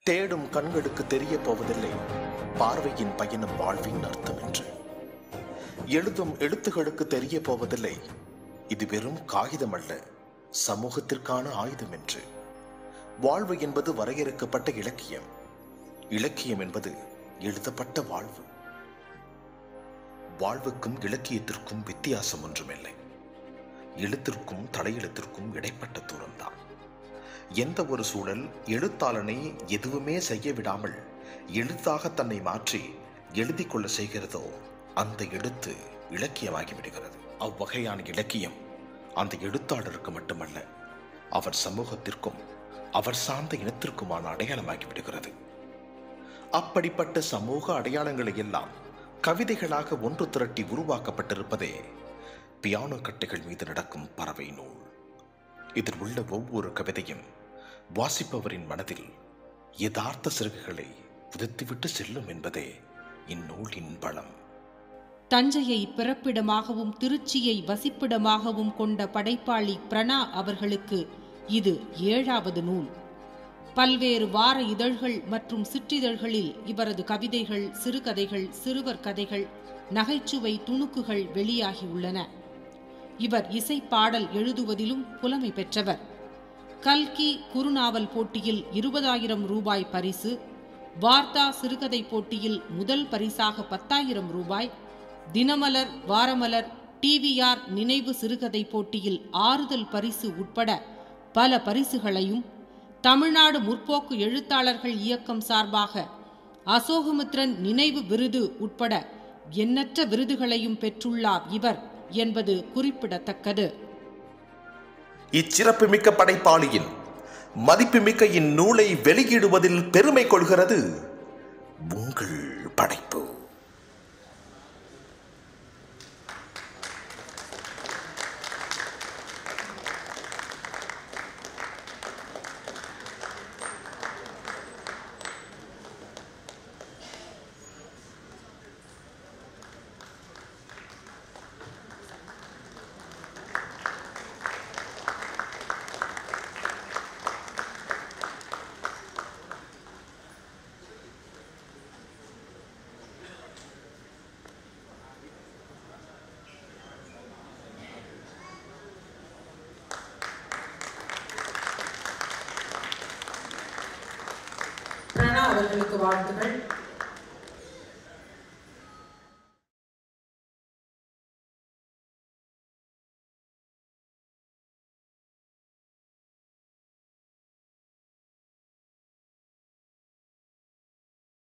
தேடும் கண்களுக்கு தெரிய போவதில்லை பார்வையின் பயணம் வாழ்வின் அர்த்தம் என்று எழுதும் எழுத்துகளுக்கு தெரிய போவதில்லை இது வெறும் காகிதம் அல்ல சமூகத்திற்கான ஆயுதம் என்று வாழ்வு என்பது வரையறுக்கப்பட்ட இலக்கியம் இலக்கியம் என்பது எழுதப்பட்ட வாழ்வு வாழ்வுக்கும் இலக்கியத்திற்கும் வித்தியாசம் ஒன்றுமில்லை எழுத்திற்கும் தலையெழுத்திற்கும் இடைப்பட்ட தூரம்தான் எந்த ஒரு சூழல் எழுத்தாளனை எதுவுமே செய்ய விடாமல் எழுத்தாக தன்னை மாற்றி எழுதி கொள்ள செய்கிறதோ அந்த எழுத்து இலக்கியமாகி விடுகிறது அவ்வகையான இலக்கியம் அந்த எழுத்தாளருக்கு மட்டுமல்ல அவர் சமூகத்திற்கும் அவர் சார்ந்த இனத்திற்குமான அடையாளமாகி விடுகிறது அப்படிப்பட்ட சமூக அடையாளங்களை எல்லாம் கவிதைகளாக ஒன்று திரட்டி உருவாக்கப்பட்டிருப்பதே பியானோ கட்டைகள் மீது நடக்கும் பறவை நூல் இதில் உள்ள ஒவ்வொரு கவிதையும் வாசிப்பவரின் மனதில் யதார்த்த சிறகுகளை புதைத்துவிட்டு செல்லும் என்பதே இந்நூலின் பலம் தஞ்சையை பிறப்பிடமாகவும் திருச்சியை வசிப்பிடமாகவும் கொண்ட படைப்பாளி பிரணா அவர்களுக்கு இது ஏழாவது நூல் பல்வேறு வார இதழ்கள் மற்றும் சிற்றிதழ்களில் இவரது கவிதைகள் சிறுகதைகள் சிறுவர் கதைகள் நகைச்சுவை துணுக்குகள் வெளியாகியுள்ளன இவர் இசை பாடல் எழுதுவதிலும் புலமை பெற்றவர் கல்கி குறுநாவல் போட்டியில் இருபதாயிரம் ரூபாய் பரிசு வார்த்தா சிறுகதை போட்டியில் முதல் பரிசாக பத்தாயிரம் ரூபாய் தினமலர் வாரமலர் டிவிஆர் நினைவு சிறுகதை போட்டியில் ஆறுதல் பரிசு உட்பட பல பரிசுகளையும் தமிழ்நாடு முற்போக்கு எழுத்தாளர்கள் இயக்கம் சார்பாக அசோகமித்ரன் நினைவு விருது உட்பட எண்ணற்ற விருதுகளையும் பெற்றுள்ளார் இவர் என்பது குறிப்பிடத்தக்கது இச்சிறப்புமிக்க படைப்பாளியின் மதிப்புமிக்க இந்நூலை வெளியிடுவதில் பெருமை கொள்கிறது உங்கள் படைப்பு பிரணா அவர்களுக்கு வாழ்த்துகள்